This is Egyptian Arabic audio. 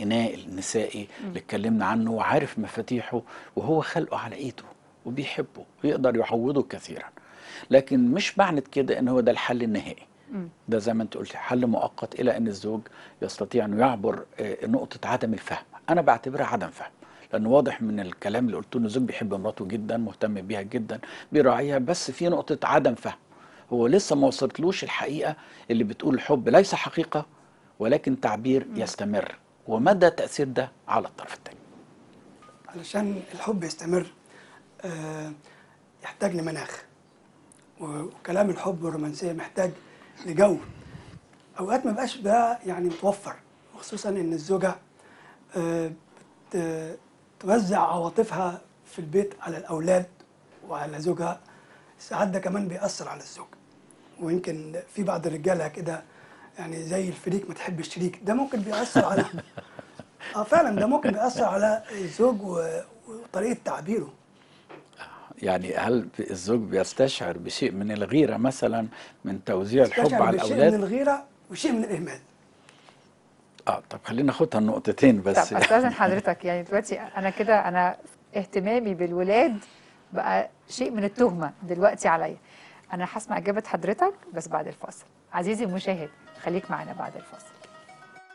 الإناء النسائي اللي اتكلمنا عنه وعارف مفاتيحه وهو خلقه على إيده وبيحبه ويقدر يعوضه كثيرا لكن مش معنى كده ان هو ده الحل النهائي ده زي ما انت قلت حل مؤقت الى ان الزوج يستطيع انه يعبر آه، نقطه عدم الفهم انا بعتبرها عدم فهم لان واضح من الكلام اللي قلته ان الزوج بيحب مراته جدا مهتم بيها جدا بيراعيها بس في نقطه عدم فهم هو لسه ما وصلتلوش الحقيقه اللي بتقول الحب ليس حقيقه ولكن تعبير يستمر ومدى تاثير ده على الطرف الثاني علشان الحب يستمر آه، يحتاج لمناخ و- وكلام الحب والرومانسية محتاج لجو أوقات ما بقاش ده يعني متوفر وخصوصا إن الزوجة آه، بت- توزع عواطفها في البيت على الأولاد وعلى زوجها ساعات ده كمان بيأثر على الزوج ويمكن في بعض الرجالة كده يعني زي الفريك ما تحب الشريك ده ممكن بيأثر على اه فعلا ده ممكن بيأثر على الزوج و- وطريقة تعبيره يعني هل الزوج بيستشعر بشيء من الغيره مثلا من توزيع الحب يستشعر على بشيء الاولاد من الغيرة وشيء من الإهمال اه طب خلينا ناخدها النقطتين بس طب استاذن حضرتك يعني دلوقتي انا كده انا اهتمامي بالولاد بقى شيء من التهمه دلوقتي عليا انا هسمع اجابه حضرتك بس بعد الفاصل عزيزي المشاهد خليك معنا بعد الفاصل